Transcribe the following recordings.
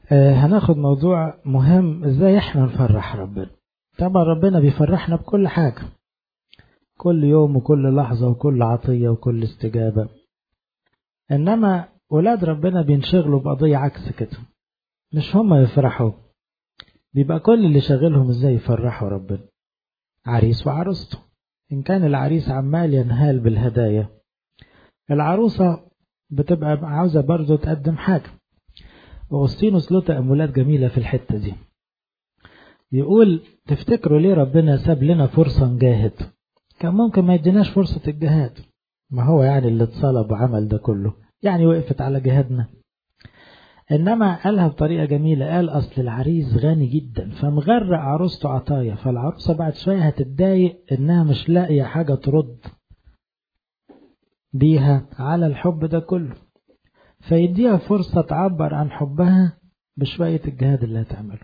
آه هناخد موضوع مهم ازاي احنا نفرح ربنا طبعا ربنا بيفرحنا بكل حاجة كل يوم وكل لحظة وكل عطية وكل استجابة انما ولاد ربنا بينشغلوا بقضية عكس كده مش هما يفرحوا بيبقى كل اللي شاغلهم ازاي يفرحوا ربنا عريس وعروسته ان كان العريس عمال ينهال بالهدايا العروسة بتبقى عاوزة برضه تقدم حاجة وأغسطينوس له تأملات جميلة في الحتة دي يقول تفتكروا ليه ربنا ساب لنا فرصة نجاهد كان ممكن ما يديناش فرصة الجهاد ما هو يعني اللي اتصلب وعمل ده كله يعني وقفت على جهادنا إنما قالها بطريقة جميلة قال أصل العريس غني جدا فمغرق عروسته عطايا فالعروسة بعد شوية هتتضايق إنها مش لاقية حاجة ترد بيها على الحب ده كله فيديها فرصة تعبر عن حبها بشوية الجهاد اللي هتعمله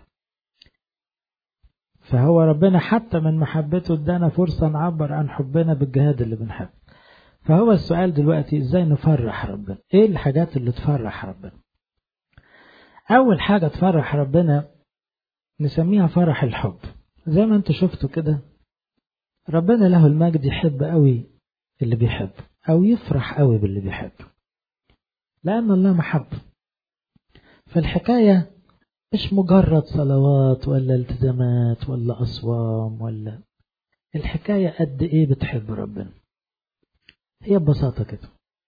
فهو ربنا حتى من محبته ادانا فرصة نعبر عن حبنا بالجهاد اللي بنحبه فهو السؤال دلوقتي ازاي نفرح ربنا ايه الحاجات اللي تفرح ربنا اول حاجة تفرح ربنا نسميها فرح الحب زي ما انتوا شفتوا كده ربنا له المجد يحب قوي اللي بيحب او يفرح قوي باللي بيحب لان الله محب فالحكاية مش مجرد صلوات ولا التزامات ولا أصوام ولا الحكاية قد إيه بتحب ربنا هي ببساطة كده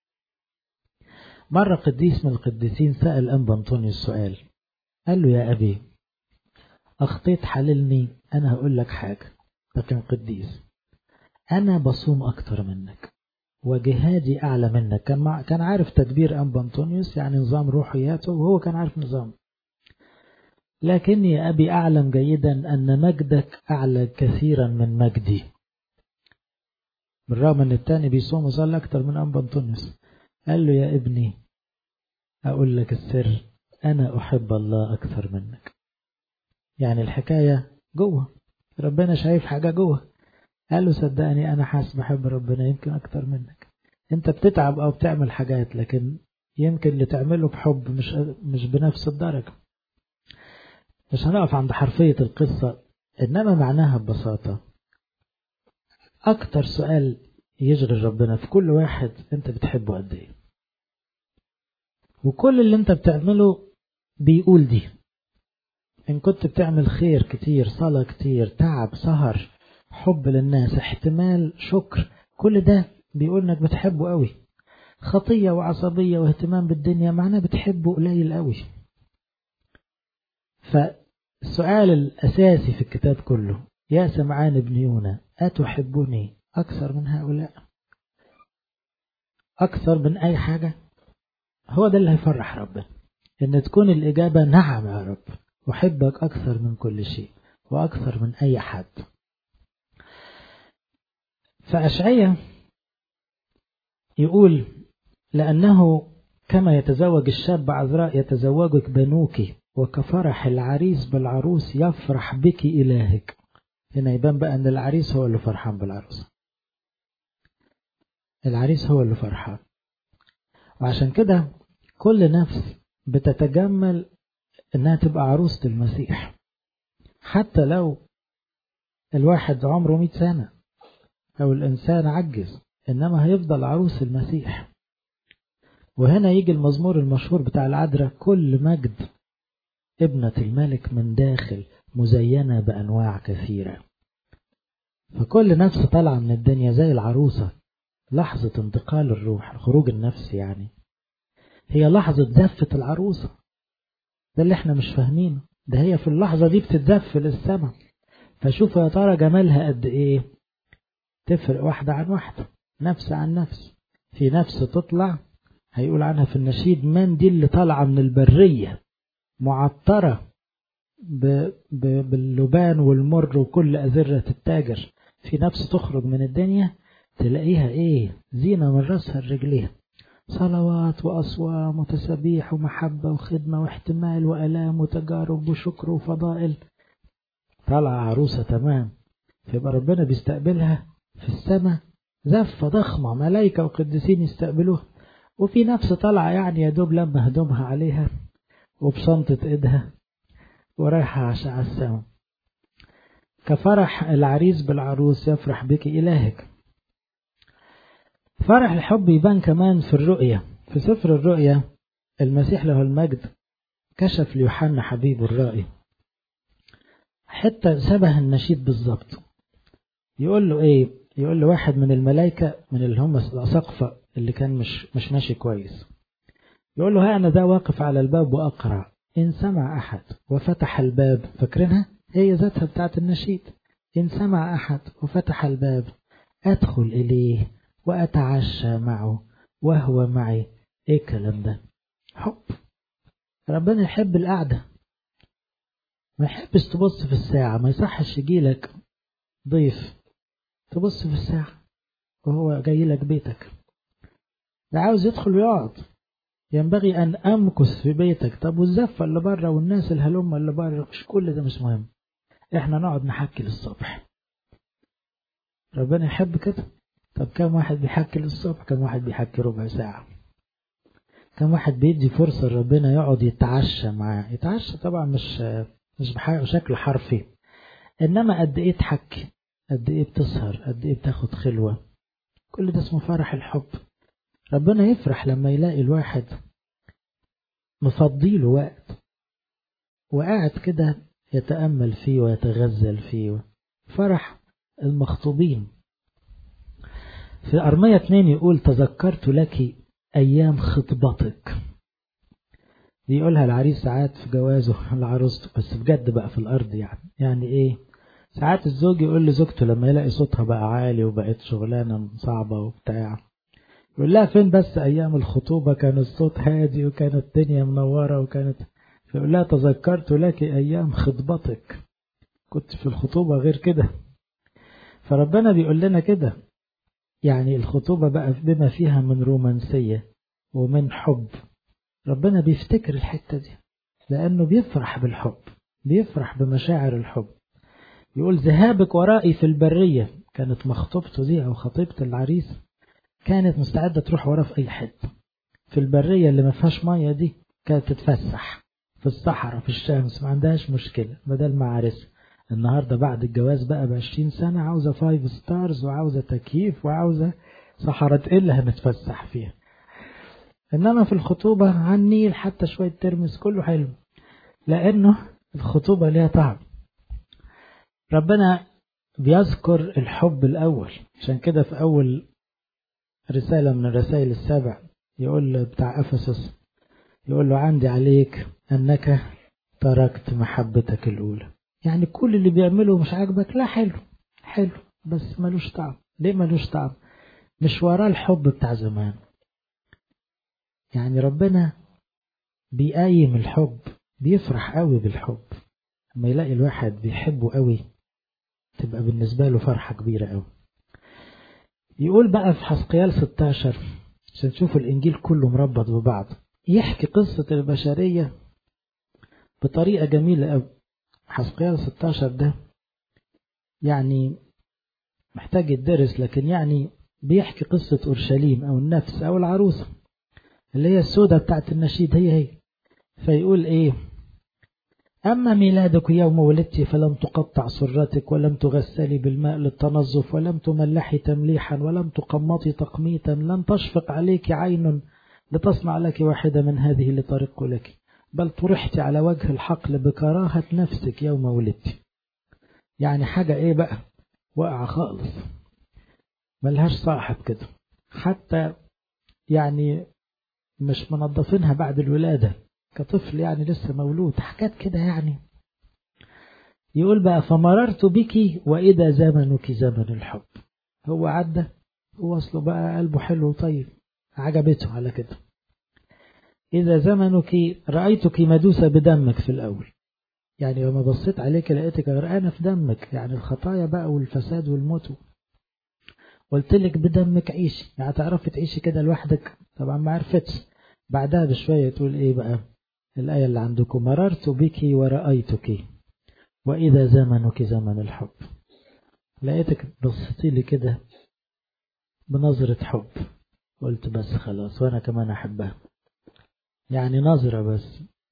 مرة قديس من القديسين سأل أنبا أنطونيوس السؤال قال له يا أبي أخطيت حللني أنا هقول لك حاجة لكن قديس أنا بصوم أكتر منك وجهادي أعلى منك كان, مع... كان عارف تدبير أنبا أنطونيوس يعني نظام روحياته وهو كان عارف نظام لكني يا أبي أعلم جيدا أن مجدك أعلى كثيرا من مجدي بالرغم أن التاني بيصوم وصلي أكتر من أنبا أنطونيوس قال له يا ابني أقول لك السر أنا أحب الله أكثر منك يعني الحكاية جوه ربنا شايف حاجة جوه قال له صدقني أنا حاسس بحب ربنا يمكن أكتر منك أنت بتتعب أو بتعمل حاجات لكن يمكن اللي تعمله بحب مش مش بنفس الدرجة مش هنقف عند حرفية القصة إنما معناها ببساطة أكتر سؤال يشغل ربنا في كل واحد أنت بتحبه قد إيه وكل اللي أنت بتعمله بيقول دي إن كنت بتعمل خير كتير صلاة كتير تعب سهر حب للناس احتمال شكر كل ده بيقول انك بتحبه قوي خطية وعصبية واهتمام بالدنيا معناه بتحبه قليل قوي فالسؤال الأساسي في الكتاب كله يا سمعان ابن يونا أتحبني أكثر من هؤلاء أكثر من أي حاجة هو ده اللي هيفرح ربنا إن تكون الإجابة نعم يا رب أحبك أكثر من كل شيء وأكثر من أي حد فأشعية يقول لأنه كما يتزوج الشاب عذراء يتزوجك بنوك وكفرح العريس بالعروس يفرح بك إلهك هنا يبان بقى أن العريس هو اللي فرحان بالعروس العريس هو اللي فرحان وعشان كده كل نفس بتتجمل انها تبقى عروسة المسيح حتى لو الواحد عمره مئة سنة أو الإنسان عجز إنما هيفضل عروس المسيح وهنا يجي المزمور المشهور بتاع العذراء كل مجد ابنة الملك من داخل مزينة بأنواع كثيرة فكل نفس طالعة من الدنيا زي العروسة لحظة انتقال الروح خروج النفس يعني هي لحظة زفة العروسة ده اللي احنا مش فاهمينه ده هي في اللحظة دي بتتزف للسماء فشوف يا ترى جمالها قد ايه تفرق واحدة عن واحدة نفس عن نفس في نفس تطلع هيقول عنها في النشيد من دي اللي طالعة من البرية معطرة ب... ب... باللبان والمر وكل أزرة التاجر في نفس تخرج من الدنيا تلاقيها ايه زينة من راسها لرجليها صلوات وأصوام وتسابيح ومحبة وخدمة واحتمال وألام وتجارب وشكر وفضائل طالعة عروسة تمام فيبقى ربنا بيستقبلها في السماء زفة ضخمة ملايكة وقديسين يستقبلوها وفي نفس طالعة يعني يا دوب لما هدومها عليها وبشنطة ايدها ورايحة على السما كفرح العريس بالعروس يفرح بك إلهك فرح الحب يبان كمان في الرؤية في سفر الرؤية المسيح له المجد كشف ليوحنا حبيبه الرائي حتى شبه النشيد بالظبط يقول له ايه يقول له واحد من الملائكة من اللي هم الأساقفة اللي كان مش مش ماشي كويس يقول له ها أنا ذا واقف على الباب وأقرع إن سمع أحد وفتح الباب فاكرينها هي ذاتها بتاعت النشيد إن سمع أحد وفتح الباب أدخل إليه وأتعشى معه وهو معي إيه الكلام ده حب ربنا يحب القعدة ما يحبش تبص في الساعة ما يصحش يجيلك ضيف تبص في الساعة وهو جاي لك بيتك ده عاوز يدخل ويقعد ينبغي أن أمكث في بيتك طب والزفة اللي بره والناس الهلمة اللي بره مش كل ده مش مهم احنا نقعد نحكي للصبح ربنا يحب كده طب كم واحد بيحكي للصبح كم واحد بيحكي ربع ساعة كم واحد بيدي فرصة ربنا يقعد يتعشى معاه يتعشى طبعا مش مش بشكل حرفي انما قد ايه تحكي قد ايه بتسهر قد ايه بتاخد خلوة كل ده اسمه فرح الحب ربنا يفرح لما يلاقي الواحد مفضيله وقت وقاعد كده يتأمل فيه ويتغزل فيه فرح المخطوبين في أرمية 2 يقول تذكرت لك أيام خطبتك بيقولها العريس ساعات في جوازه لعروسته بس بجد بقى في الأرض يعني يعني إيه ساعات الزوج يقول لزوجته لما يلاقي صوتها بقى عالي وبقت شغلانة صعبة وبتاع يقول لها فين بس أيام الخطوبة كان الصوت هادي وكانت الدنيا منورة وكانت فيقول لها تذكرت لك أيام خطبتك كنت في الخطوبة غير كده فربنا بيقول لنا كده يعني الخطوبة بقى بما فيها من رومانسية ومن حب ربنا بيفتكر الحتة دي لأنه بيفرح بالحب بيفرح بمشاعر الحب يقول ذهابك ورائي في البرية كانت مخطوبته دي أو خطيبة العريس كانت مستعدة تروح وراه في أي حتة في البرية اللي ما فيهاش مية دي كانت تتفسح في الصحراء في الشمس ما عندهاش مشكلة بدل ما عرس النهاردة بعد الجواز بقى بعشرين سنة عاوزة فايف ستارز وعاوزة تكييف وعاوزة صحراء إيه اللي هنتفسح فيها إنما في الخطوبة على النيل حتى شوية ترمس كله حلو لأنه الخطوبة ليها طعم ربنا بيذكر الحب الأول عشان كده في أول رسالة من الرسائل السبع يقول بتاع أفسس يقول له عندي عليك أنك تركت محبتك الأولى يعني كل اللي بيعمله مش عاجبك لا حلو حلو بس ملوش طعم ليه ملوش طعم مش وراه الحب بتاع زمان يعني ربنا بيقايم الحب بيفرح قوي بالحب لما يلاقي الواحد بيحبه قوي تبقى بالنسبة له فرحة كبيرة قوي يقول بقى في حسقيال 16 عشان تشوفوا الإنجيل كله مربط ببعض يحكي قصة البشرية بطريقة جميلة قوي حسقيال 16 ده يعني محتاج يدرس لكن يعني بيحكي قصة أورشليم أو النفس أو العروسة اللي هي السودة بتاعت النشيد هي هي فيقول إيه أما ميلادك يوم ولدت فلم تقطع سرتك ولم تغسلي بالماء للتنظف ولم تملحي تمليحا ولم تقمطي تقميتا لم تشفق عليك عين لتصنع لك واحدة من هذه لطريق لك بل طرحت على وجه الحقل بكراهة نفسك يوم ولدت يعني حاجة ايه بقى واقعة خالص ملهاش صاحب كده حتى يعني مش منظفينها بعد الولادة كطفل يعني لسه مولود حاجات كده يعني يقول بقى فمررت بك وإذا زمنك زمن الحب هو عدى هو أصله بقى قلبه حلو طيب عجبته على كده إذا زمنك رأيتك مدوسة بدمك في الأول يعني لما بصيت عليك لقيتك غرقانة في دمك يعني الخطايا بقى والفساد والموت قلت لك بدمك عيشي يعني تعرفي تعيشي كده لوحدك طبعا ما عرفتش بعدها بشوية تقول ايه بقى الآية اللي عندكم مررت بك ورأيتك وإذا زمنك زمن الحب لقيتك بصيتي لي كده بنظرة حب قلت بس خلاص وأنا كمان أحبها يعني نظرة بس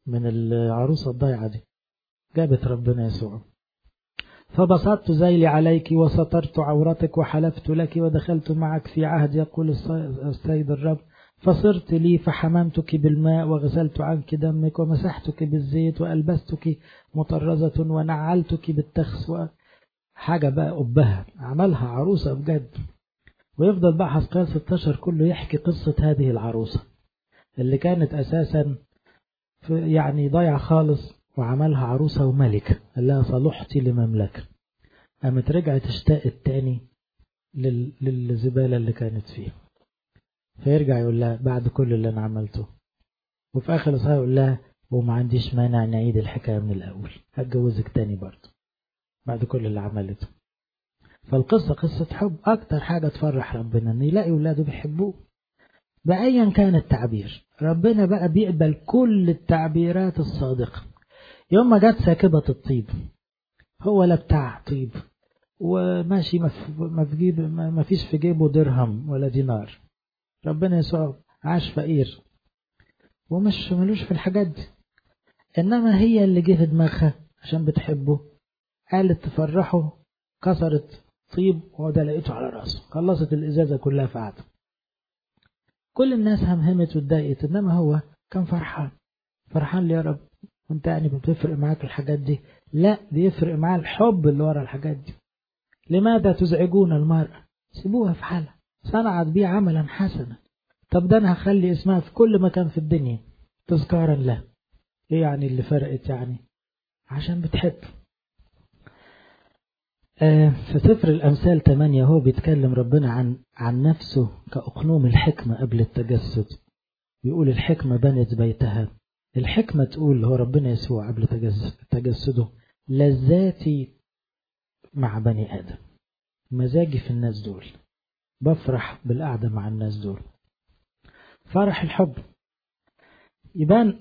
من العروسة الضيعة دي جابت ربنا يسوع فبسطت ذيلي عليك وسترت عورتك وحلفت لك ودخلت معك في عهد يقول السيد الرب فصرت لي فحممتك بالماء وغسلت عنك دمك ومسحتك بالزيت وألبستك مطرزة ونعلتك بالتخس حاجة بقى أبها عملها عروسة بجد ويفضل بقى حسقال 16 كله يحكي قصة هذه العروسة اللي كانت أساسا يعني ضايعة خالص وعملها عروسة وملكة قال لها صلحتي لمملكة قامت رجعت اشتاقت تاني لل... للزبالة اللي كانت فيها فيرجع يقول لها بعد كل اللي أنا عملته وفي آخر الصلاة يقول لها وما عنديش مانع نعيد الحكاية من الأول هتجوزك تاني برضه بعد كل اللي عملته فالقصة قصة حب أكتر حاجة تفرح ربنا إن يلاقي ولاده بيحبوه بأيا كان التعبير ربنا بقى بيقبل كل التعبيرات الصادقة يوم ما جت ساكبة الطيب هو لا بتاع طيب وماشي ما في جيب ما فيش في جيبه درهم ولا دينار ربنا يسوع عاش فقير ومش ملوش في الحاجات دي انما هي اللي جه في دماغها عشان بتحبه قالت تفرحه كسرت طيب وده لقيته على راسه خلصت الازازه كلها في قعده كل الناس همهمت واتضايقت انما هو كان فرحان فرحان ليه يا رب وانت يعني بتفرق معاك الحاجات دي لا بيفرق معاه الحب اللي ورا الحاجات دي لماذا تزعجون المرأة سيبوها في حالها صنعت بيه عملا حسنا طب ده انا هخلي اسمها في كل مكان في الدنيا تذكارا له ايه يعني اللي فرقت يعني عشان بتحب آه في سفر الأمثال 8 هو بيتكلم ربنا عن عن نفسه كأقنوم الحكمة قبل التجسد بيقول الحكمة بنت بيتها الحكمة تقول هو ربنا يسوع قبل تجسده لذاتي مع بني آدم مزاجي في الناس دول بفرح بالقعدة مع الناس دول فرح الحب يبان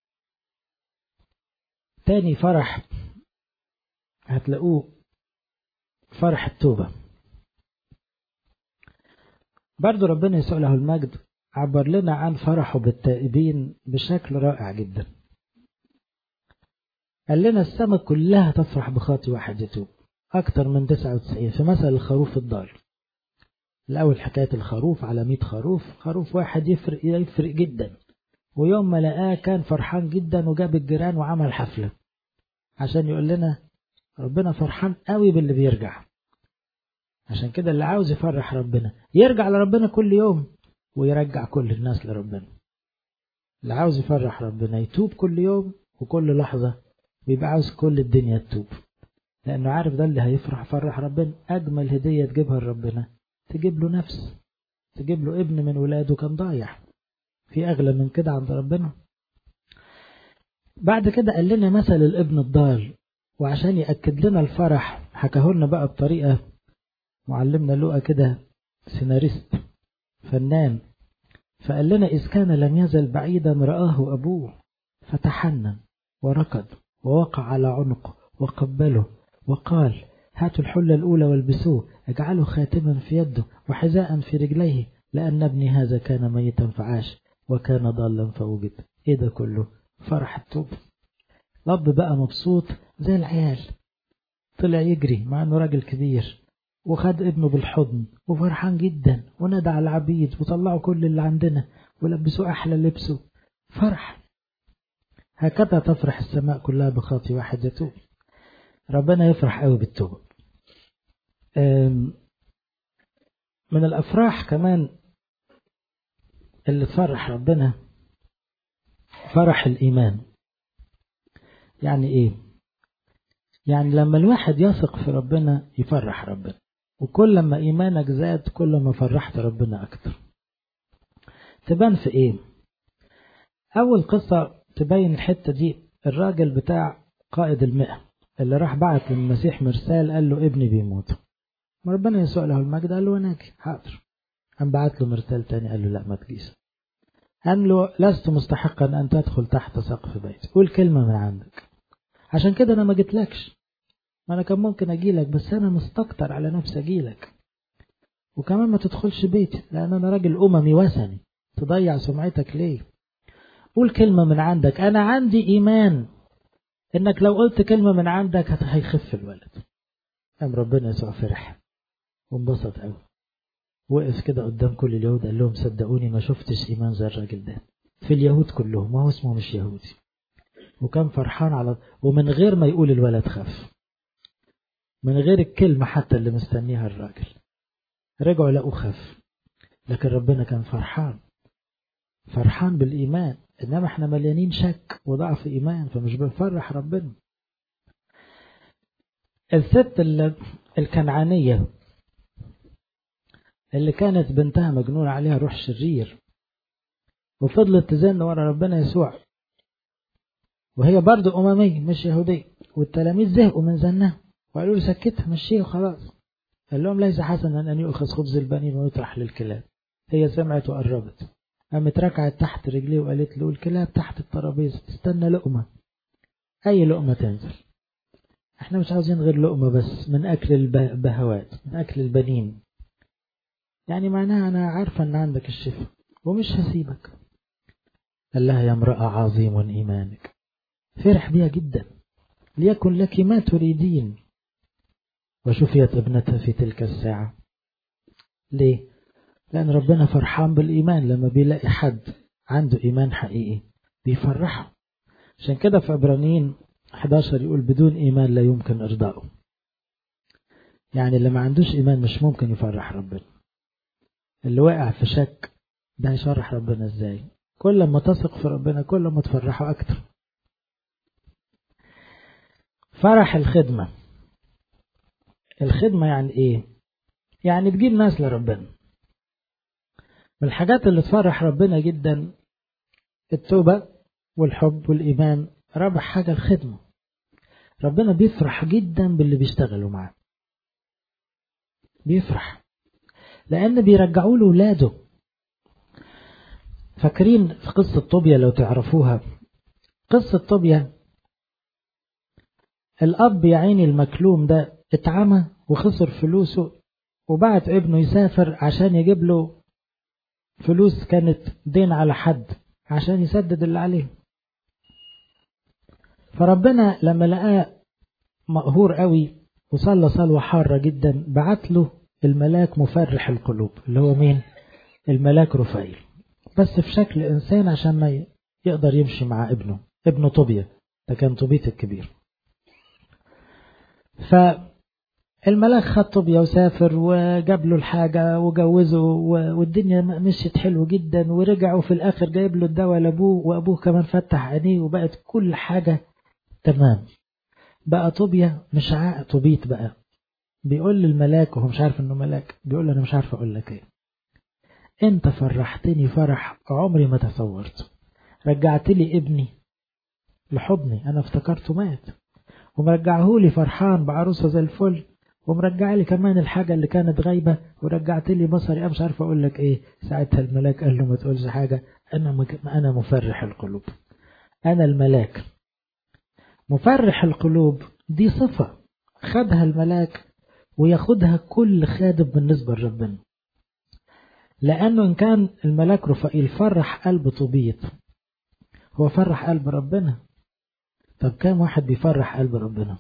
تاني فرح هتلاقوه فرح التوبة برضو ربنا يسوع له المجد عبر لنا عن فرحه بالتائبين بشكل رائع جدا قال لنا السماء كلها تفرح بخاطي واحد يتوب أكتر من 99 في مثل الخروف الضال الأول حكاية الخروف على 100 خروف خروف واحد يفرق يفرق جدا ويوم ما لقاه كان فرحان جدا وجاب الجيران وعمل حفلة عشان يقول لنا ربنا فرحان قوي باللي بيرجع عشان كده اللي عاوز يفرح ربنا يرجع لربنا كل يوم ويرجع كل الناس لربنا اللي عاوز يفرح ربنا يتوب كل يوم وكل لحظة بيبقى عاوز كل الدنيا تتوب لأنه عارف ده اللي هيفرح فرح ربنا أجمل هدية تجيبها لربنا تجيب له نفس تجيب له ابن من ولاده كان ضايع في أغلى من كده عند ربنا بعد كده قال لنا مثل الابن الضال وعشان يأكد لنا الفرح حكاه لنا بقى بطريقة معلمنا لقى كده سيناريست فنان فقال لنا إذ كان لم يزل بعيدا رآه أبوه فتحنن وركض ووقع على عنقه وقبله وقال هاتوا الحلة الأولى والبسوه اجعلوا خاتما في يده وحذاء في رجليه لأن ابني هذا كان ميتا فعاش وكان ضالا فوجد ايه ده كله فرح التوب الأب بقى مبسوط زي العيال طلع يجري مع انه راجل كبير وخد ابنه بالحضن وفرحان جدا ونادى على العبيد وطلعوا كل اللي عندنا ولبسوه أحلى لبسه فرح هكذا تفرح السماء كلها بخاطي واحد يتوب ربنا يفرح قوي بالتوبة من الأفراح كمان اللي تفرح ربنا فرح الإيمان يعني إيه يعني لما الواحد يثق في ربنا يفرح ربنا وكل لما إيمانك زاد كل ما فرحت ربنا أكتر تبان في إيه أول قصة تبين الحتة دي الراجل بتاع قائد المئة اللي راح بعت للمسيح مرسال قال له ابني بيموت ربنا يسوع له المجد قال له انا حاضر قام بعت له مرسال تاني قال له لا ما تجيش قال له لست مستحقا ان تدخل تحت سقف بيتي قول كلمه من عندك عشان كده انا ما جيتلكش ما انا كان ممكن اجيلك بس انا مستكتر على نفسي اجيلك وكمان ما تدخلش بيتي لان انا راجل اممي وثني تضيع سمعتك ليه قول كلمة من عندك أنا عندي إيمان إنك لو قلت كلمة من عندك هيخف الولد قام ربنا يسوع فرح وانبسط قوي وقف كده قدام كل اليهود قال لهم صدقوني ما شفتش إيمان زي الراجل ده في اليهود كلهم ما هو اسمه مش يهودي وكان فرحان على ومن غير ما يقول الولد خف من غير الكلمة حتى اللي مستنيها الراجل رجعوا لقوا خف لكن ربنا كان فرحان فرحان بالإيمان إنما احنا مليانين شك وضعف إيمان فمش بنفرح ربنا الست الكنعانية اللي كانت بنتها مجنون عليها روح شرير وفضلت تزن ورا ربنا يسوع وهي برضه أممية مش يهودية والتلاميذ زهقوا من زنها وقالوا له سكتها مشيها وخلاص قال لهم ليس حسنا أن يؤخذ خبز البنين ويطرح للكلاب هي سمعت وقربت قامت ركعت تحت رجليه وقالت له الكلاب تحت الترابيزة تستنى لقمة أي لقمة تنزل احنا مش عاوزين غير لقمة بس من أكل البهوات من أكل البنين يعني معناها أنا عارفة أن عندك الشفاء ومش هسيبك قال لها يا امرأة عظيم إيمانك فرح بها جدا ليكن لك ما تريدين وشفيت ابنتها في تلك الساعة ليه؟ لأن ربنا فرحان بالإيمان لما بيلاقي حد عنده إيمان حقيقي بيفرحه عشان كده في عبرانيين 11 يقول بدون إيمان لا يمكن إرضائه يعني اللي ما عندوش إيمان مش ممكن يفرح ربنا اللي واقع في شك ده هيشرح ربنا ازاي كل ما تثق في ربنا كل ما تفرحه أكتر فرح الخدمة الخدمة يعني إيه؟ يعني تجيب ناس لربنا من الحاجات اللي تفرح ربنا جدا التوبة والحب والإيمان رابع حاجة الخدمة ربنا بيفرح جدا باللي بيشتغلوا معاه بيفرح لأن بيرجعوا له ولاده فاكرين في قصة طوبيا لو تعرفوها قصة طوبيا الأب يا عيني المكلوم ده اتعمى وخسر فلوسه وبعت ابنه يسافر عشان يجيب له فلوس كانت دين على حد عشان يسدد اللي عليه فربنا لما لقاه مقهور قوي وصلى صلوة حارة جدا بعت له الملاك مفرح القلوب اللي هو مين الملاك رفائيل بس في شكل إنسان عشان ما يقدر يمشي مع ابنه ابنه طوبيا ده كان طوبيت الكبير فالملاك خد طوبيا وسافر وجاب له الحاجة وجوزه والدنيا مشيت حلو جدا ورجعوا في الآخر جايب له الدواء لأبوه وأبوه كمان فتح عينيه وبقت كل حاجة تمام بقى طوبيا مش عاق طوبيت بقى بيقول للملاك وهو مش عارف انه ملاك بيقول له انا مش عارف اقول لك ايه انت فرحتني فرح عمري ما تصورته رجعت لي ابني لحضني انا افتكرته مات ومرجعه لي فرحان بعروسه زي الفل ومرجع لي كمان الحاجه اللي كانت غايبه ورجعت لي بصري انا مش عارف اقول لك ايه ساعتها الملاك قال له ما تقولش حاجه انا مك... انا مفرح القلوب انا الملاك مفرح القلوب دي صفه خدها الملاك وياخدها كل خادم بالنسبه لربنا لأنه إن كان الملاك رفائيل فرح قلب طوبيت هو فرح قلب ربنا طب كام واحد بيفرح قلب ربنا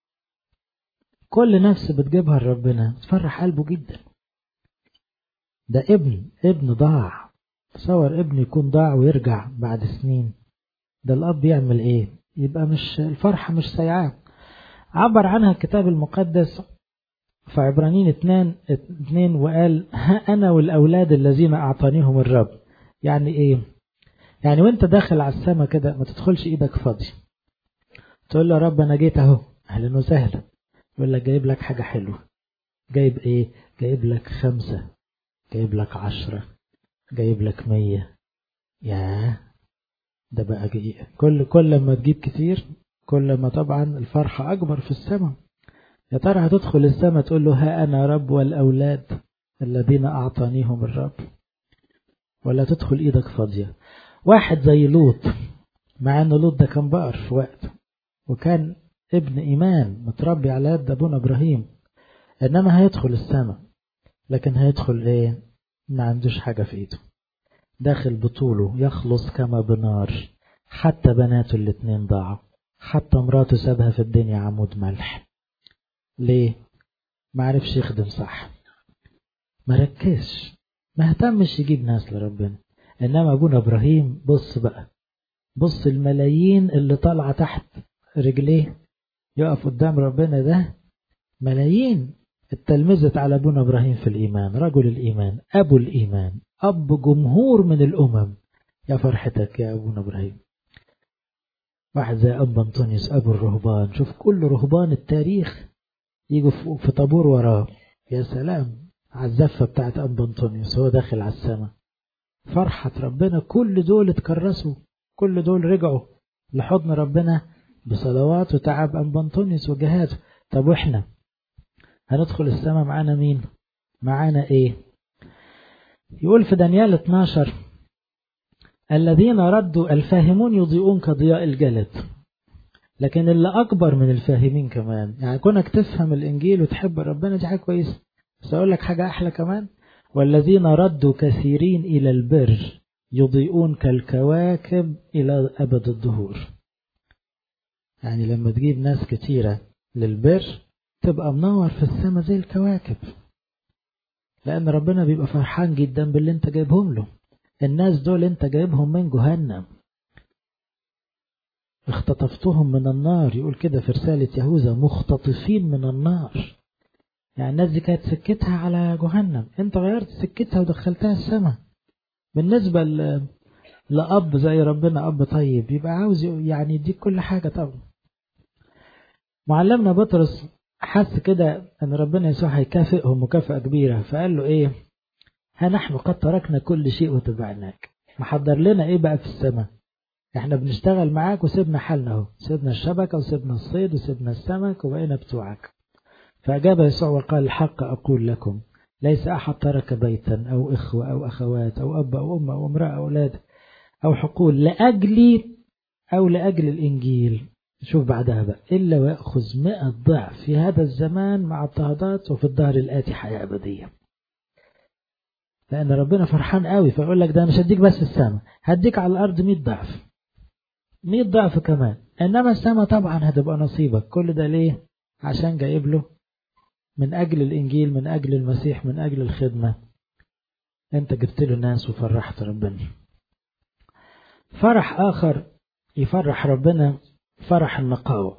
كل نفس بتجيبها لربنا تفرح قلبه جدا ده ابن ابن ضاع تصور ابن يكون ضاع ويرجع بعد سنين ده الأب يعمل ايه يبقى مش الفرحة مش سيعاه عبر عنها الكتاب المقدس في عبرانيين اتنين, اتنين وقال ها أنا والأولاد الذين أعطانيهم الرب يعني إيه يعني وانت داخل على السما كده ما تدخلش إيدك فاضي تقول له رب أنا جيت أهو أهلا وسهلا يقول لك جايب لك حاجة حلوة جايب إيه جايب لك خمسة جايب لك عشرة جايب لك مية ياه ده بقى جاي. كل كل ما تجيب كتير كل ما طبعا الفرحة أكبر في السماء يا ترى هتدخل السماء تقول له ها أنا رب والأولاد الذين أعطانيهم الرب ولا تدخل إيدك فاضية واحد زي لوط مع أن لوط ده كان بقر في وقت وكان ابن إيمان متربي على يد أبونا إبراهيم إنما هيدخل السماء لكن هيدخل إيه ما عندوش حاجة في إيده داخل بطوله يخلص كما بنار حتى بناته الاتنين ضاعوا حتى مراته سابها في الدنيا عمود ملح ليه ما عرفش يخدم صح ما ركزش ما اهتمش يجيب ناس لربنا انما ابونا ابراهيم بص بقى بص الملايين اللي طالعه تحت رجليه يقف قدام ربنا ده ملايين اتلمذت على ابونا ابراهيم في الايمان رجل الايمان ابو الايمان اب جمهور من الامم يا فرحتك يا ابونا ابراهيم واحد زي اب انطونيوس ابو الرهبان شوف كل رهبان التاريخ يجوا في طابور وراه يا سلام على الزفه بتاعت اب انطونيوس هو داخل على السماء فرحة ربنا كل دول اتكرسوا كل دول رجعوا لحضن ربنا بصلوات وتعب أم بنطونيوس وجهاده طب وإحنا هندخل السماء معانا مين معانا إيه يقول في دانيال 12 الذين ردوا الفاهمون يضيئون كضياء الجلد لكن اللي أكبر من الفاهمين كمان يعني كونك تفهم الإنجيل وتحب ربنا دي حاجة كويسة بس أقول لك حاجة أحلى كمان والذين ردوا كثيرين إلى البر يضيئون كالكواكب إلى أبد الدهور يعني لما تجيب ناس كتيرة للبر تبقى منور في السماء زي الكواكب لأن ربنا بيبقى فرحان جدا باللي انت جايبهم له الناس دول انت جايبهم من جهنم اختطفتهم من النار يقول كده في رسالة يهوذا مختطفين من النار يعني الناس دي كانت سكتها على جهنم انت غيرت سكتها ودخلتها السماء بالنسبة لأب زي ربنا أب طيب يبقى عاوز يعني يديك كل حاجة طبعا معلمنا بطرس حس كده ان ربنا يسوع هيكافئهم مكافأة كبيرة فقال له ايه ها نحن قد تركنا كل شيء وتبعناك محضر لنا ايه بقى في السماء احنا بنشتغل معاك وسيبنا حالنا اهو سيبنا الشبكة وسيبنا الصيد وسيبنا السمك وبقينا بتوعك فأجاب يسوع وقال الحق أقول لكم ليس أحد ترك بيتا أو إخوة أو أخوات أو أب أو أم أو امرأة أو أولاد أو حقول لأجلي أو لأجل الإنجيل شوف بعدها بقى إلا ويأخذ مئة ضعف في هذا الزمان مع اضطهادات وفي الظهر الآتي حياة أبدية لأن ربنا فرحان قوي فيقول لك ده مش هديك بس السماء هديك على الأرض مئة ضعف مئة ضعف كمان إنما السماء طبعا هتبقى نصيبك كل ده ليه عشان جايب له من أجل الإنجيل من أجل المسيح من أجل الخدمة أنت جبت له ناس وفرحت ربنا فرح آخر يفرح ربنا فرح النقاوة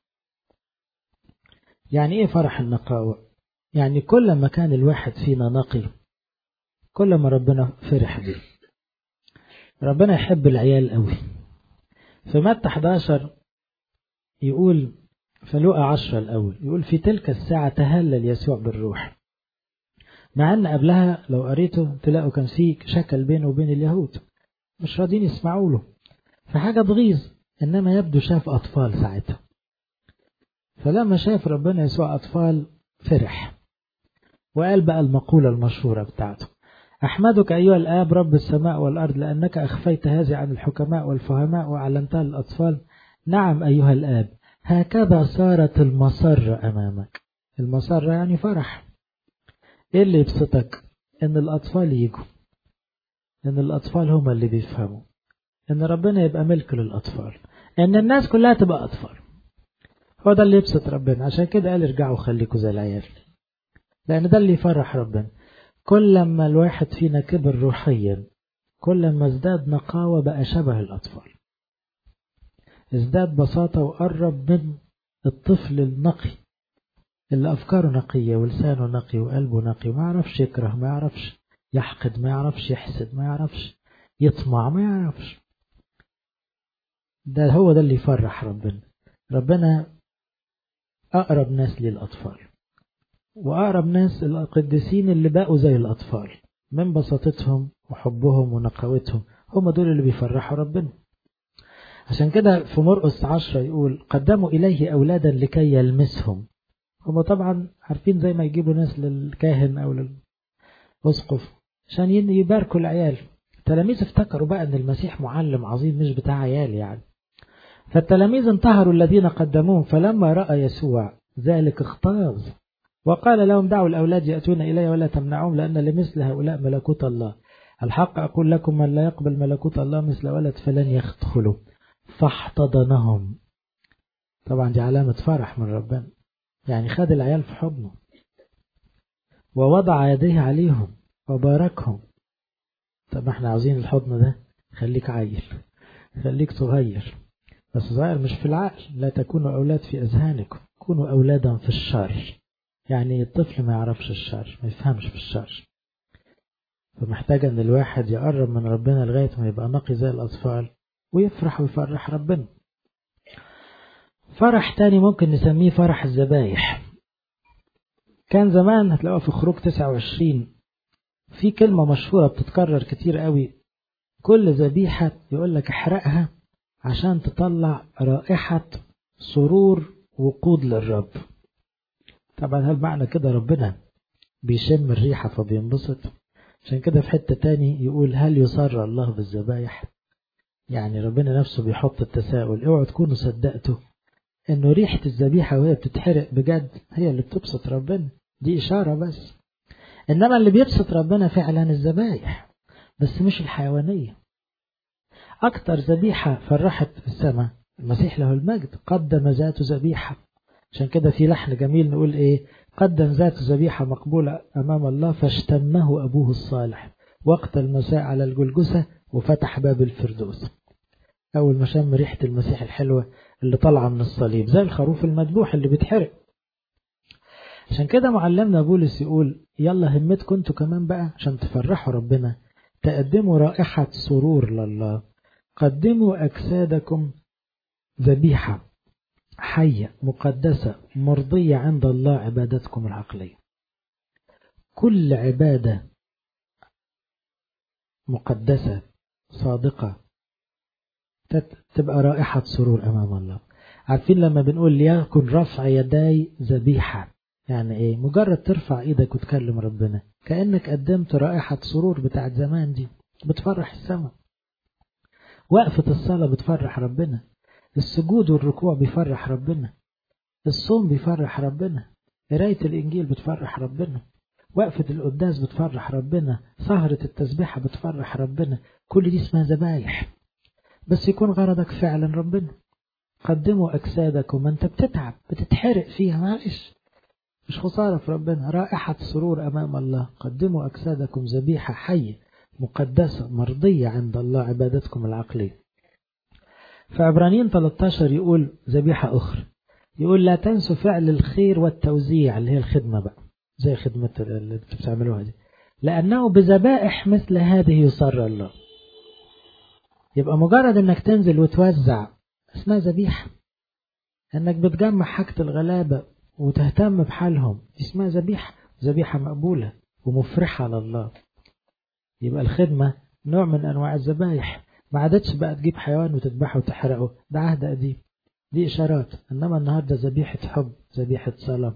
يعني إيه فرح النقاوة يعني كل ما كان الواحد فينا نقي كل ما ربنا فرح بيه ربنا يحب العيال قوي في متى 11 يقول في لقى عشرة الأول يقول في تلك الساعة تهلل يسوع بالروح مع أن قبلها لو قريته تلاقوا كان في شكل بينه وبين اليهود مش راضين يسمعوا له فحاجة تغيظ إنما يبدو شاف أطفال ساعتها فلما شاف ربنا يسوع أطفال فرح وقال بقى المقولة المشهورة بتاعته أحمدك أيها الآب رب السماء والأرض لأنك أخفيت هذه عن الحكماء والفهماء وأعلنتها للأطفال نعم أيها الآب هكذا صارت المسرة أمامك المسرة يعني فرح إيه اللي يبسطك إن الأطفال يجوا إن الأطفال هم اللي بيفهموا إن ربنا يبقى ملك للأطفال إن الناس كلها تبقى أطفال هو ده اللي يبسط ربنا عشان كده قال ارجعوا خليكوا زي العيال لأن ده اللي يفرح ربنا كل ما الواحد فينا كبر روحيا كل ما ازداد نقاوة بقى شبه الأطفال ازداد بساطة وقرب من الطفل النقي اللي أفكاره نقية ولسانه نقي وقلبه نقي ما يعرفش يكره ما يعرفش يحقد ما يعرفش يحسد ما يعرفش يطمع ما يعرفش ده هو ده اللي يفرح ربنا ربنا أقرب ناس للأطفال وأقرب ناس القديسين اللي بقوا زي الأطفال من بساطتهم وحبهم ونقاوتهم هم دول اللي بيفرحوا ربنا عشان كده في مرقس عشرة يقول قدموا إليه أولادا لكي يلمسهم هم طبعا عارفين زي ما يجيبوا ناس للكاهن أو للأسقف عشان يباركوا العيال التلاميذ افتكروا بقى أن المسيح معلم عظيم مش بتاع عيال يعني فالتلاميذ انتهروا الذين قدموهم فلما رأى يسوع ذلك اختاظ وقال لهم دعوا الأولاد يأتون إلي ولا تمنعهم لأن لمثل هؤلاء ملكوت الله الحق أقول لكم من لا يقبل ملكوت الله مثل ولد فلن يدخلوا فاحتضنهم طبعا دي علامة فرح من ربنا يعني خد العيال في حضنه ووضع يديه عليهم وباركهم طب احنا عاوزين الحضن ده خليك عيل خليك صغير بس صغير مش في العقل لا تكونوا أولاد في أذهانكم كونوا أولادا في الشر يعني الطفل ما يعرفش الشر ما يفهمش في الشر فمحتاج ان الواحد يقرب من ربنا لغاية ما يبقى نقي زي الأطفال ويفرح ويفرح ربنا فرح تاني ممكن نسميه فرح الذبايح كان زمان هتلاقوها في خروج 29 في كلمة مشهورة بتتكرر كتير قوي كل ذبيحة يقول لك احرقها عشان تطلع رائحة سرور وقود للرب طبعا هل معنى كده ربنا بيشم الريحة فبينبسط عشان كده في حتة تاني يقول هل يسر الله بالذبايح يعني ربنا نفسه بيحط التساؤل اوعوا تكونوا صدقتوا انه ريحة الذبيحة وهي بتتحرق بجد هي اللي بتبسط ربنا دي اشارة بس انما اللي بيبسط ربنا فعلا الذبايح بس مش الحيوانية اكتر ذبيحة فرحت السماء المسيح له المجد قدم ذات ذبيحة عشان كده في لحن جميل نقول ايه قدم ذات ذبيحة مقبولة امام الله فاشتمه ابوه الصالح وقت المساء على الجلجسة وفتح باب الفردوس اول ما شم ريحة المسيح الحلوة اللي طالعة من الصليب زي الخروف المذبوح اللي بيتحرق عشان كده معلمنا بولس يقول يلا همتكم انتوا كمان بقى عشان تفرحوا ربنا تقدموا رائحة سرور لله قدموا أجسادكم ذبيحة حية مقدسة مرضية عند الله عبادتكم العقلية كل عبادة مقدسة صادقة تبقى رائحة سرور أمام الله عارفين لما بنقول ليكن رفع يداي ذبيحة يعني ايه مجرد ترفع ايدك وتكلم ربنا كأنك قدمت رائحة سرور بتاعت زمان دي بتفرح السماء وقفة الصلاة بتفرح ربنا السجود والركوع بيفرح ربنا الصوم بيفرح ربنا قراية الإنجيل بتفرح ربنا وقفة القداس بتفرح ربنا سهرة التسبيحة بتفرح ربنا كل دي اسمها ذبايح بس يكون غرضك فعلا ربنا قدموا أجسادكم أنت بتتعب بتتحرق فيها معلش مش خسارة في ربنا رائحة سرور أمام الله قدموا أجسادكم ذبيحة حية مقدسة مرضية عند الله عبادتكم العقلية فعبرانيين 13 يقول ذبيحة أخرى يقول لا تنسوا فعل الخير والتوزيع اللي هي الخدمة بقى زي خدمة اللي بتعملوها دي لأنه بذبائح مثل هذه يصر الله يبقى مجرد انك تنزل وتوزع اسمها ذبيحة انك بتجمع حاجة الغلابة وتهتم بحالهم اسمها ذبيحة ذبيحة مقبولة ومفرحة لله يبقى الخدمة نوع من أنواع الذبايح ما عادتش بقى تجيب حيوان وتذبحه وتحرقه ده عهد قديم دي إشارات إنما النهاردة ذبيحة حب ذبيحة صلاة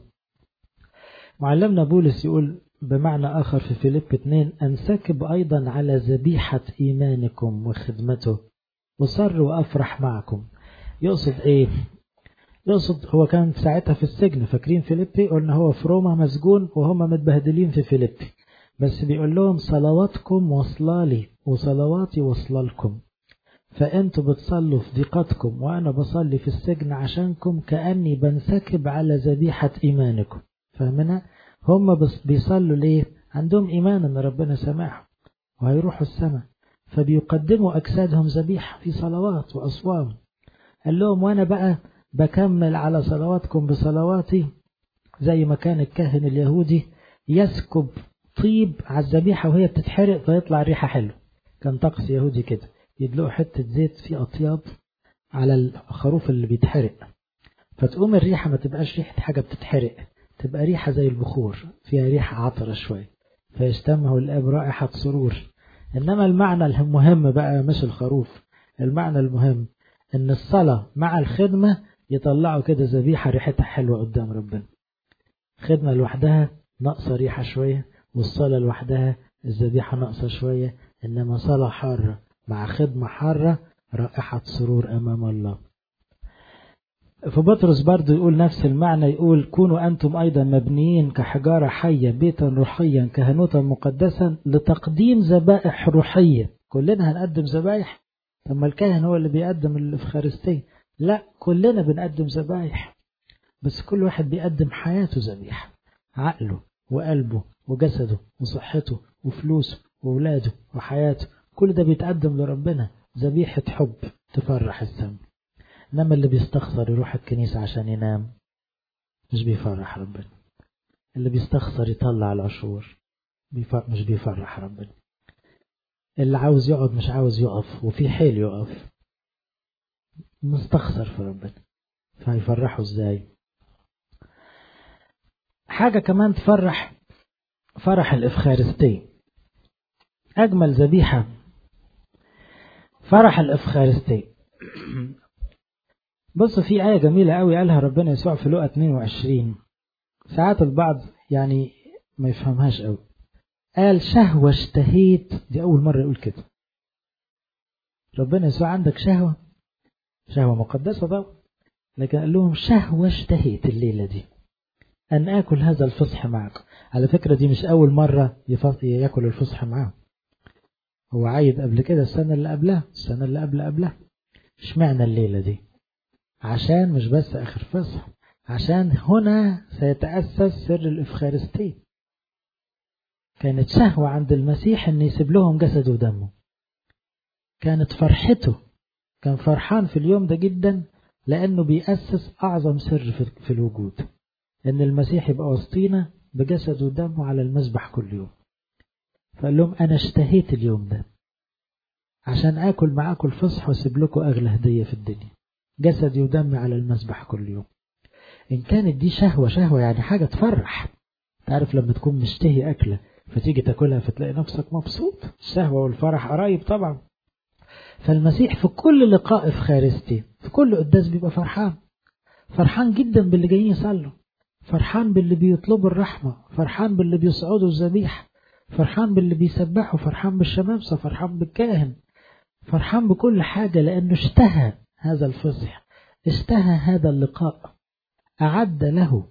معلمنا بولس يقول بمعنى آخر في فيليب 2 أنسكب أيضا على ذبيحة إيمانكم وخدمته وصر وأفرح معكم يقصد إيه يقصد هو كان ساعتها في السجن فاكرين فيليبي قلنا هو في روما مسجون وهم متبهدلين في فيليبي بس بيقول لهم صلواتكم واصلة لي وصلواتي واصلة لكم فأنتوا بتصلوا في ضيقتكم وأنا بصلي في السجن عشانكم كأني بنسكب على ذبيحة إيمانكم فاهمنا هم بس بيصلوا ليه عندهم إيمان أن ربنا سماحهم وهيروحوا السماء فبيقدموا أجسادهم ذبيحة في صلوات وأصوام قال لهم وأنا بقى بكمل على صلواتكم بصلواتي زي ما كان الكاهن اليهودي يسكب طيب على الذبيحة وهي بتتحرق فيطلع ريحة حلوة كان طقس يهودي كده يدلقوا حتة زيت في أطياب على الخروف اللي بيتحرق فتقوم الريحة ما تبقاش ريحة حاجة بتتحرق تبقى ريحة زي البخور فيها ريحة عطرة شوية فيشتمه الآب رائحة سرور إنما المعنى المهم بقى مش الخروف المعنى المهم إن الصلاة مع الخدمة يطلعوا كده ذبيحة ريحتها حلوة قدام ربنا خدمة لوحدها ناقصة ريحة شوية والصلاة لوحدها الذبيحة ناقصة شوية إنما صلاة حارة مع خدمة حارة رائحة سرور أمام الله فبطرس برضه يقول نفس المعنى يقول كونوا أنتم أيضا مبنيين كحجارة حية بيتا روحيا كهنوتا مقدسا لتقديم ذبائح روحية كلنا هنقدم ذبائح طب ما الكاهن هو اللي بيقدم الإفخارستية لا كلنا بنقدم ذبائح بس كل واحد بيقدم حياته ذبيحة عقله وقلبه وجسده وصحته وفلوسه وولاده وحياته كل ده بيتقدم لربنا ذبيحة حب تفرح السم إنما اللي بيستخسر يروح الكنيسة عشان ينام مش بيفرح ربنا اللي بيستخسر يطلع العشور مش بيفرح ربنا اللي عاوز يقعد مش عاوز يقف وفي حيل يقف مستخسر في ربنا فهيفرحوا ازاي حاجة كمان تفرح فرح الإفخارستي أجمل ذبيحة فرح الإفخارستي بصوا في آية جميلة قوي قالها ربنا يسوع في لقا 22 ساعات البعض يعني ما يفهمهاش قوي قال شهوة اشتهيت دي أول مرة يقول كده ربنا يسوع عندك شهوة شهوة مقدسة طبعا لكن قال لهم شهوة اشتهيت الليلة دي أن آكل هذا الفصح معكم على فكرة دي مش أول مرة ياكل الفصح معاهم هو عايد قبل كده السنة اللي قبلها السنة اللي قبل قبلها اشمعنى الليلة دي عشان مش بس آخر فصح عشان هنا سيتأسس سر الإفخارستية كانت شهوة عند المسيح أن يسيب لهم جسده ودمه كانت فرحته كان فرحان في اليوم ده جدا لأنه بيأسس أعظم سر في الوجود أن المسيح يبقى وسطينا بجسده ودمه على المذبح كل يوم فقال لهم أنا اشتهيت اليوم ده عشان آكل معاكم الفصح وأسيب لكم أغلى هدية في الدنيا جسدي ودمي على المذبح كل يوم إن كانت دي شهوة شهوة يعني حاجة تفرح تعرف لما تكون مشتهي أكلة فتيجي تاكلها فتلاقي نفسك مبسوط الشهوة والفرح قريب طبعا فالمسيح في كل لقاء إفخارستي في كل قداس بيبقى فرحان فرحان جدا باللي جايين يصلوا فرحان باللي بيطلبوا الرحمة فرحان باللي بيصعدوا الذبيحة فرحان باللي بيسبحوا فرحان بالشمامسة فرحان بالكاهن فرحان بكل حاجة لأنه اشتهى هذا الفصح اشتهى هذا اللقاء أعد له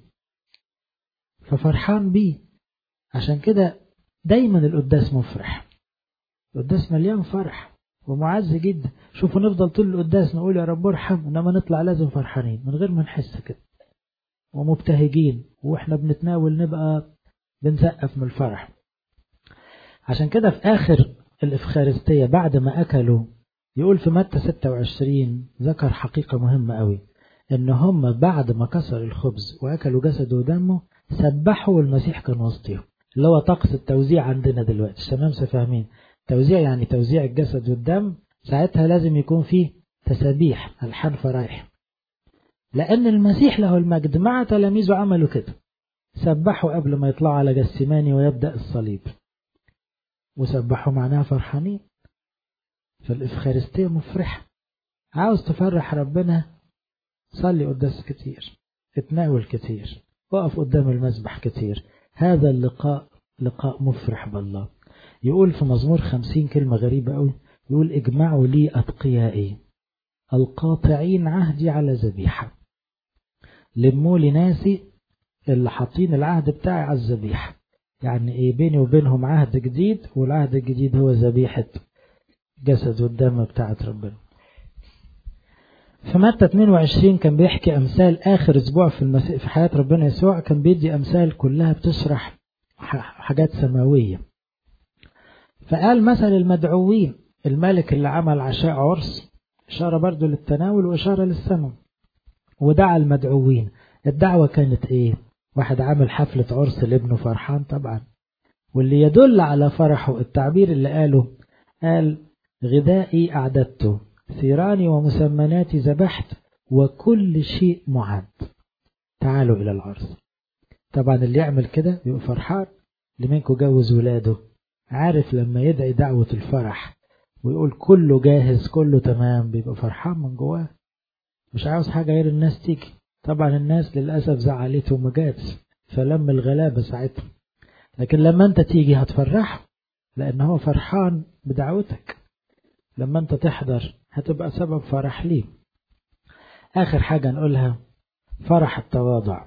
ففرحان بيه عشان كده دايما القداس مفرح القداس مليان فرح ومعز جدا شوفوا نفضل طول القداس نقول يا رب ارحم انما نطلع لازم فرحانين من غير ما نحس كده ومبتهجين واحنا بنتناول نبقى بنسقف من الفرح عشان كده في اخر الافخارستيه بعد ما اكلوا يقول في متى 26 ذكر حقيقه مهمه قوي ان هم بعد ما كسر الخبز واكلوا جسده ودمه سبحوا والمسيح كان وسطهم اللي هو طقس التوزيع عندنا دلوقتي الشمامسه فاهمين توزيع يعني توزيع الجسد والدم ساعتها لازم يكون فيه تسابيح الحان فرايح لأن المسيح له المجد مع تلاميذه عملوا كده سبحوا قبل ما يطلعوا على جسيماني ويبدأ الصليب وسبحوا معناها فرحانين فالإفخارستية مفرحة عاوز تفرح ربنا صلي قداس كتير اتناول كتير وقف قدام المسبح كتير هذا اللقاء لقاء مفرح بالله يقول في مزمور خمسين كلمة غريبة أوي يقول اجمعوا لي أتقيائي القاطعين عهدي على ذبيحة لموا لي ناسي اللي حاطين العهد بتاعي على الذبيحة يعني ايه بيني وبينهم عهد جديد والعهد الجديد هو ذبيحة جسد والدم بتاعت ربنا في متى 22 كان بيحكي أمثال آخر أسبوع في, المسيح في حياة ربنا يسوع كان بيدي أمثال كلها بتشرح حاجات سماوية فقال مثل المدعوين الملك اللي عمل عشاء عرس إشارة برضو للتناول وإشارة للسماء ودعا المدعوين الدعوة كانت إيه واحد عامل حفلة عرس لابنه فرحان طبعا واللي يدل على فرحه التعبير اللي قاله قال غذائي أعددته ثيراني ومسمناتي ذبحت وكل شيء معد تعالوا إلى العرس طبعا اللي يعمل كده بيبقى فرحان اللي منكم جوز ولاده عارف لما يدعي دعوة الفرح ويقول كله جاهز كله تمام بيبقى فرحان من جواه مش عاوز حاجة غير الناس تيجي طبعا الناس للأسف زعلته وما جاتش فلم الغلابة ساعتها لكن لما انت تيجي هتفرحه لأن هو فرحان بدعوتك لما انت تحضر هتبقى سبب فرح ليه آخر حاجة نقولها فرح التواضع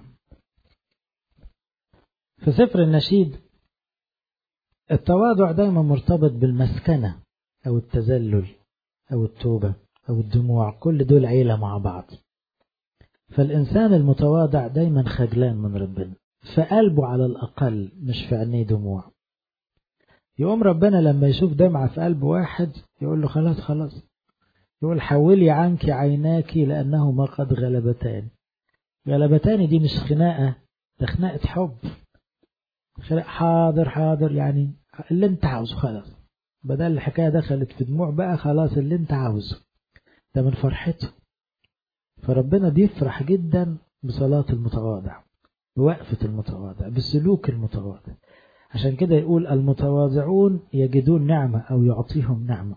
في سفر النشيد التواضع دايما مرتبط بالمسكنة أو التذلل أو التوبة أو الدموع كل دول عيلة مع بعض فالإنسان المتواضع دايما خجلان من ربنا فقلبه على الأقل مش في عينيه دموع يقوم ربنا لما يشوف دمعة في قلب واحد يقول له خلاص خلاص يقول حولي عنك عيناك لأنهما قد غلبتان غلبتان دي مش خناقة ده خناقة حب حاضر حاضر يعني اللي انت عاوزه خلاص بدل الحكاية دخلت في دموع بقى خلاص اللي انت عاوزه ده من فرحته فربنا بيفرح جدا بصلاة المتواضع بوقفة المتواضع بالسلوك المتواضع عشان كده يقول المتواضعون يجدون نعمة أو يعطيهم نعمة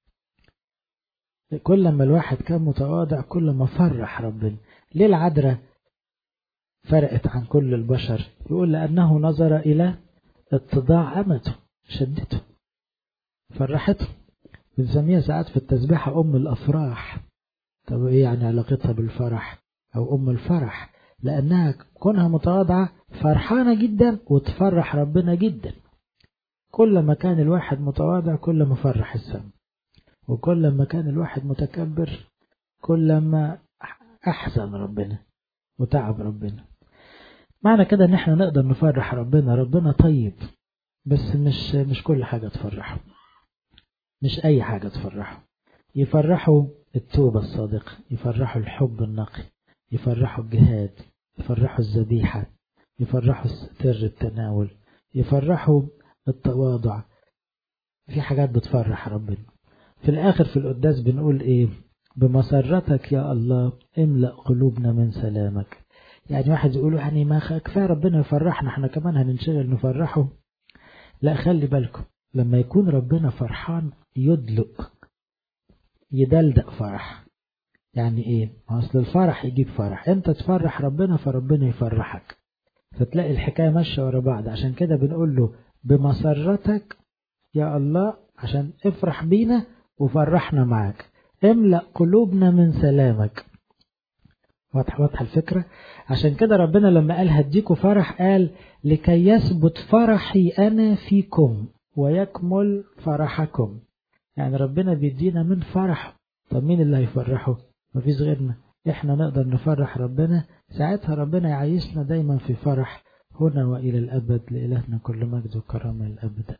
كل ما الواحد كان متواضع كل ما فرح ربنا ليه العذراء فرقت عن كل البشر يقول لأنه نظر إلى اتضاع أمته شدته فرحته بنسميها ساعات في التسبيحة أم الأفراح طب إيه يعني علاقتها بالفرح أو أم الفرح لأنها كونها متواضعة فرحانة جدا وتفرح ربنا جدا كل ما كان الواحد متواضع كل ما فرح السماء وكل ما كان الواحد متكبر كل ما أحزن ربنا وتعب ربنا معنى كده ان احنا نقدر نفرح ربنا ربنا طيب بس مش مش كل حاجة تفرحه مش اي حاجة تفرحه يفرحوا التوبة الصادقة يفرحوا الحب النقي يفرحوا الجهاد يفرحوا الذبيحة يفرحوا سر التناول يفرحوا التواضع في حاجات بتفرح ربنا في الآخر في القداس بنقول إيه بمسرتك يا الله املأ قلوبنا من سلامك يعني واحد يقول يعني ما كفايه ربنا يفرحنا احنا كمان هننشغل نفرحه لا خلي بالكم لما يكون ربنا فرحان يدلق يدلدق فرح يعني ايه اصل الفرح يجيب فرح انت تفرح ربنا فربنا يفرحك فتلاقي الحكايه ماشيه ورا بعض عشان كده بنقول له بمسرتك يا الله عشان افرح بينا وفرحنا معاك املأ قلوبنا من سلامك واضح واضح الفكرة عشان كده ربنا لما قال هديكوا فرح قال لكي يثبت فرحي أنا فيكم ويكمل فرحكم يعني ربنا بيدينا من فرح طب مين اللي هيفرحه مفيش غيرنا احنا نقدر نفرح ربنا ساعتها ربنا يعيشنا دايما في فرح هنا وإلى الأبد لإلهنا كل مجد وكرامة الأبد